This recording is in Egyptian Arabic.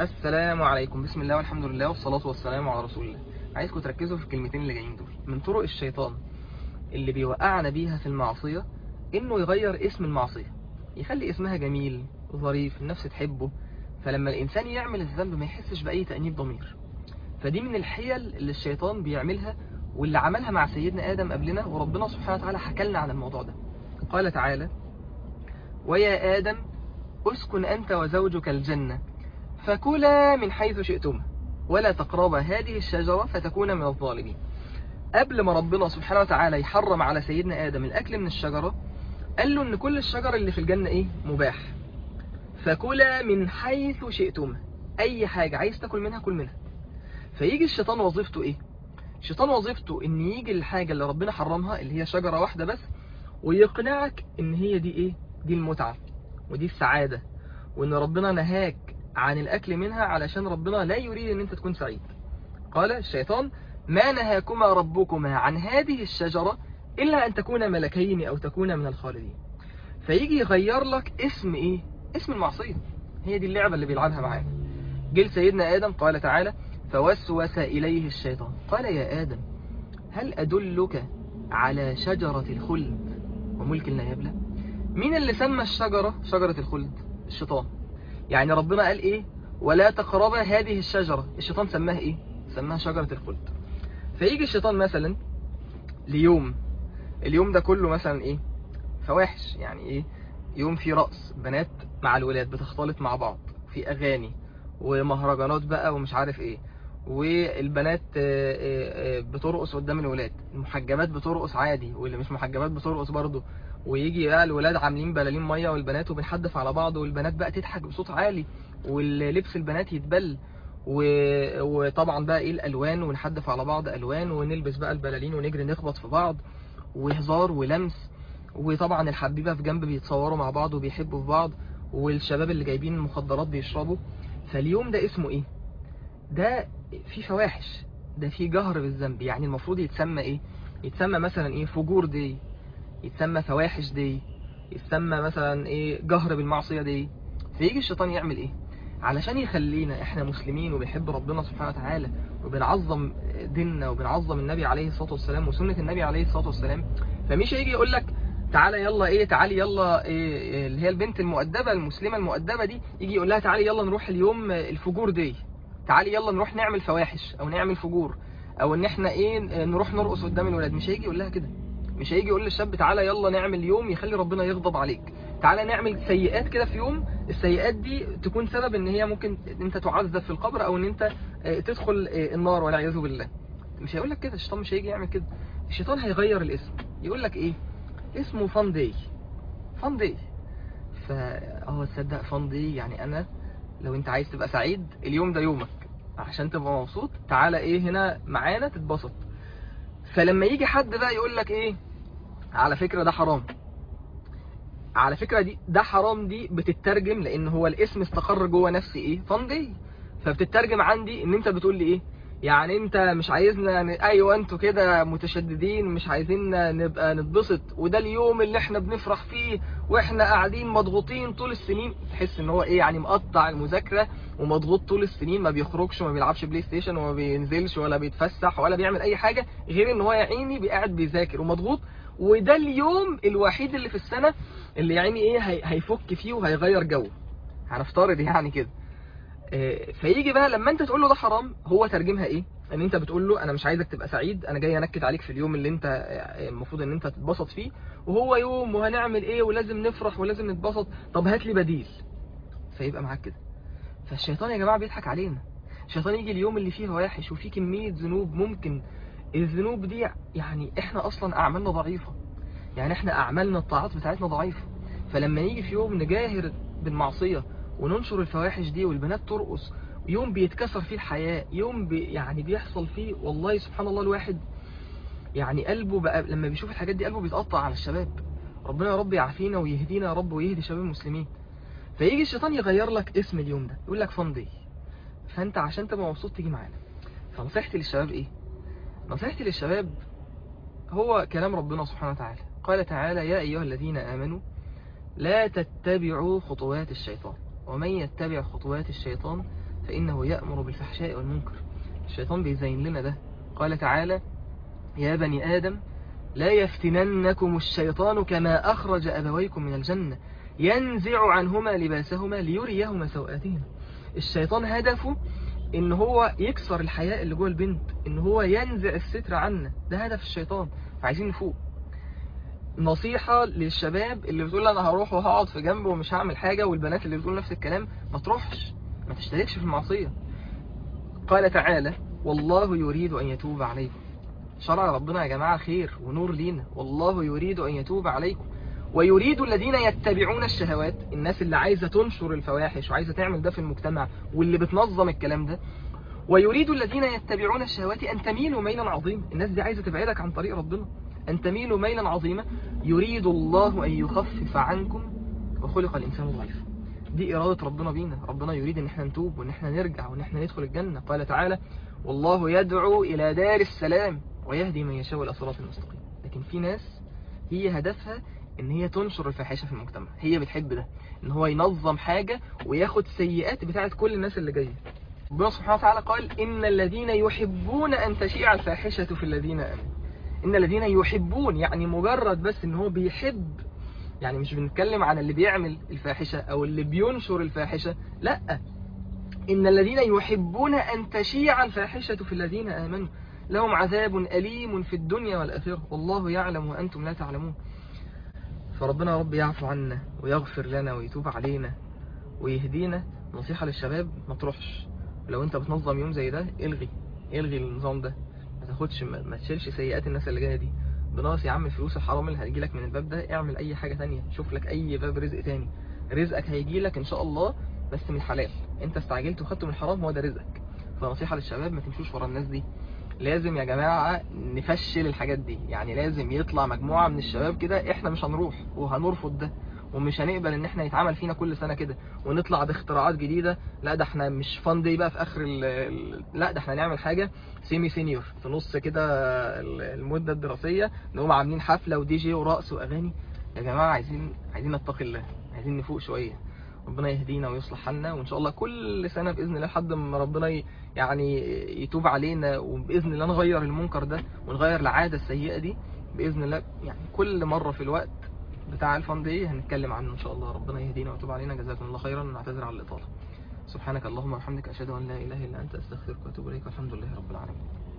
السلام عليكم بسم الله والحمد لله والصلاة والسلام على رسول الله عايزكم تركزوا في الكلمتين اللي جايين دول من طرق الشيطان اللي بيوقعنا بيها في المعصية انه يغير اسم المعصية يخلي اسمها جميل ظريف النفس تحبه فلما الانسان يعمل الذنب ما يحسش بأي تأنيب ضمير فدي من الحيل اللي الشيطان بيعملها واللي عملها مع سيدنا آدم قبلنا وربنا سبحانه وتعالى حكى لنا عن الموضوع ده قال تعالى ويا آدم اسكن أنت وزوجك الجنة فكلا من حيث شئتما ولا تقربا هذه الشجرة فتكون من الظالمين قبل ما ربنا سبحانه وتعالى يحرم على سيدنا آدم الأكل من الشجرة قال له إن كل الشجر اللي في الجنة إيه مباح فكلا من حيث شئتما أي حاجة عايز تاكل منها كل منها فيجي الشيطان وظيفته إيه الشيطان وظيفته إن يجي الحاجة اللي ربنا حرمها اللي هي شجرة واحدة بس ويقنعك إن هي دي إيه دي المتعة ودي السعادة وإن ربنا نهاك عن الأكل منها علشان ربنا لا يريد أن أنت تكون سعيد قال الشيطان ما نهاكما ربكما عن هذه الشجرة إلا أن تكون ملكين أو تكون من الخالدين فيجي يغير لك اسم إيه اسم المعصية هي دي اللعبة اللي بيلعبها معانا جل سيدنا آدم قال تعالى فوسوس إليه الشيطان قال يا آدم هل أدلك على شجرة الخلد وملك لا يبلى مين اللي سمى الشجرة شجرة الخلد الشيطان يعني ربنا قال ايه ولا تقربا هذه الشجرة الشيطان سماها ايه سماها شجرة الخلد فيجي الشيطان مثلا ليوم اليوم ده كله مثلا ايه فواحش يعني ايه يوم في رقص بنات مع الولاد بتختلط مع بعض في اغاني ومهرجانات بقى ومش عارف ايه والبنات بترقص قدام الولاد المحجبات بترقص عادي واللي مش محجبات بترقص برضه ويجي بقى الولاد عاملين بلالين ميه والبنات وبنحدف على بعض والبنات بقى تضحك بصوت عالي واللبس البنات يتبل و... وطبعا بقى ايه الالوان ونحدف على بعض الوان ونلبس بقى البلالين ونجري نخبط في بعض وهزار ولمس وطبعا الحبيبه في جنب بيتصوروا مع بعض وبيحبوا في بعض والشباب اللي جايبين المخدرات بيشربوا فاليوم ده اسمه ايه ده في فواحش ده في جهر بالذنب يعني المفروض يتسمى ايه يتسمى مثلا ايه فجور دي يتسمى فواحش دي يتسمى مثلا ايه جهر بالمعصية دي فيجي الشيطان يعمل ايه علشان يخلينا احنا مسلمين وبنحب ربنا سبحانه وتعالى وبنعظم ديننا وبنعظم النبي عليه الصلاة والسلام وسنة النبي عليه الصلاة والسلام فمش هيجي يقول لك تعالى يلا ايه تعالي يلا إيه اللي هي البنت المؤدبة المسلمة المؤدبة دي يجي يقول لها تعالي يلا نروح اليوم الفجور دي تعالي يلا نروح نعمل فواحش او نعمل فجور او ان احنا ايه نروح نرقص قدام الولاد مش هيجي يقول لها كده مش هيجي يقول للشاب تعالى يلا نعمل يوم يخلي ربنا يغضب عليك تعالى نعمل سيئات كده في يوم السيئات دي تكون سبب ان هي ممكن انت تعذب في القبر او ان انت تدخل النار والعياذ بالله مش هيقول لك كده الشيطان مش هيجي يعمل كده الشيطان هيغير الاسم يقول لك ايه اسمه فان داي فان داي فاه تصدق فان داي يعني انا لو انت عايز تبقى سعيد اليوم ده يومك عشان تبقى مبسوط تعالى ايه هنا معانا تتبسط فلما يجي حد بقى يقول لك ايه على فكرة ده حرام على فكرة دي ده حرام دي بتترجم لان هو الاسم استقر جوه نفسي ايه فندي فبتترجم عندي ان انت بتقول لي ايه يعني انت مش عايزنا ن... ايوه انتوا كده متشددين مش عايزين نبقى نتبسط وده اليوم اللي احنا بنفرح فيه واحنا قاعدين مضغوطين طول السنين تحس ان هو ايه يعني مقطع المذاكرة ومضغوط طول السنين ما بيخرجش وما بيلعبش بلاي ستيشن وما بينزلش ولا بيتفسح ولا بيعمل اي حاجة غير ان هو يا عيني قاعد بيذاكر ومضغوط وده اليوم الوحيد اللي في السنة اللي يعني ايه هيفك فيه وهيغير جو هنفترض يعني كده فيجي بقى لما انت تقول له ده حرام هو ترجمها ايه ان انت بتقول له انا مش عايزك تبقى سعيد انا جاي انكد عليك في اليوم اللي انت المفروض ان انت تتبسط فيه وهو يوم وهنعمل ايه ولازم نفرح ولازم نتبسط طب هات لي بديل فيبقى معاك كده فالشيطان يا جماعه بيضحك علينا الشيطان يجي اليوم اللي فيه وحش وفيه كميه ذنوب ممكن الذنوب دي يعني احنا اصلا اعمالنا ضعيفه يعني احنا اعمالنا الطاعات بتاعتنا ضعيفه فلما يجي في يوم نجاهر بالمعصيه وننشر الفواحش دي والبنات ترقص يوم بيتكسر فيه الحياة يوم بي يعني بيحصل فيه والله سبحان الله الواحد يعني قلبه بقى لما بيشوف الحاجات دي قلبه بيتقطع على الشباب ربنا يا رب يعافينا ويهدينا يا رب ويهدي شباب المسلمين فيجي الشيطان يغير لك اسم اليوم ده يقول لك فان دي فانت عشان تبقى مبسوط تيجي معانا فنصيحتي للشباب ايه نصيحتي للشباب هو كلام ربنا سبحانه وتعالى قال تعالى يا ايها الذين امنوا لا تتبعوا خطوات الشيطان ومن يتبع خطوات الشيطان فإنه يأمر بالفحشاء والمنكر الشيطان بيزين لنا ده قال تعالى يا بني آدم لا يفتننكم الشيطان كما أخرج أبويكم من الجنة ينزع عنهما لباسهما ليريهما سوآتهما الشيطان هدفه ان هو يكسر الحياء اللي جوه البنت ان هو ينزع الستر عنا ده هدف الشيطان فعايزين نفوق نصيحة للشباب اللي بتقول انا هروح وهقعد في جنبه ومش هعمل حاجة والبنات اللي بتقول نفس الكلام ما تروحش ما تشتركش في المعصية قال تعالى والله يريد ان يتوب عليكم شرع ربنا يا جماعة خير ونور لينا والله يريد ان يتوب عليكم ويريد الذين يتبعون الشهوات الناس اللي عايزة تنشر الفواحش وعايزة تعمل ده في المجتمع واللي بتنظم الكلام ده ويريد الذين يتبعون الشهوات أن تميلوا ميلا عظيما الناس دي عايزة تبعدك عن طريق ربنا أن تميلوا ميلا عظيما يريد الله أن يخفف عنكم وخلق الإنسان ضعيفا دي إرادة ربنا بينا ربنا يريد أن احنا نتوب وأن احنا نرجع وأن احنا ندخل الجنة قال تعالى والله يدعو إلى دار السلام ويهدي من يشاء إلى صراط المستقيم لكن في ناس هي هدفها ان هي تنشر الفاحشه في المجتمع هي بتحب ده ان هو ينظم حاجه وياخد سيئات بتاعت كل الناس اللي جايه ربنا سبحانه وتعالى قال ان الذين يحبون ان تشيع الفاحشه في الذين امنوا ان الذين يحبون يعني مجرد بس ان هو بيحب يعني مش بنتكلم عن اللي بيعمل الفاحشه او اللي بينشر الفاحشه لا ان الذين يحبون ان تشيع الفاحشه في الذين امنوا لهم عذاب اليم في الدنيا والاخره والله يعلم وانتم لا تعلمون فربنا يا رب يعفو عنا ويغفر لنا ويتوب علينا ويهدينا نصيحة للشباب ما تروحش لو انت بتنظم يوم زي ده الغي الغي النظام ده ما تاخدش ما, ما تشيلش سيئات الناس اللي جايه دي بناقص يا عم الفلوس الحرام اللي هتجي لك من الباب ده اعمل اي حاجة تانية شوف لك اي باب رزق تاني رزقك هيجي لك ان شاء الله بس من الحلال انت استعجلت وخدته من الحرام هو ده رزقك فنصيحة للشباب ما تمشوش ورا الناس دي لازم يا جماعة نفشل الحاجات دي يعني لازم يطلع مجموعة من الشباب كده احنا مش هنروح وهنرفض ده ومش هنقبل ان احنا يتعمل فينا كل سنة كده ونطلع باختراعات جديدة لا ده احنا مش فان دي بقى في اخر ال ال لا ده احنا نعمل حاجة سيمي سينيور في نص كده المدة الدراسية نقوم عاملين حفلة ودي جي ورقص واغاني يا جماعة عايزين عايزين نتقي الله عايزين نفوق شوية ربنا يهدينا ويصلح حالنا وان شاء الله كل سنة باذن الله لحد ما ربنا يعني يتوب علينا وباذن الله نغير المنكر ده ونغير العادة السيئة دي باذن الله يعني كل مرة في الوقت بتاع الفان دي هنتكلم عنه ان شاء الله ربنا يهدينا ويتوب علينا جزاكم الله خيرا ونعتذر على الاطالة سبحانك اللهم وبحمدك اشهد ان لا اله الا انت استغفرك واتوب اليك والحمد لله رب العالمين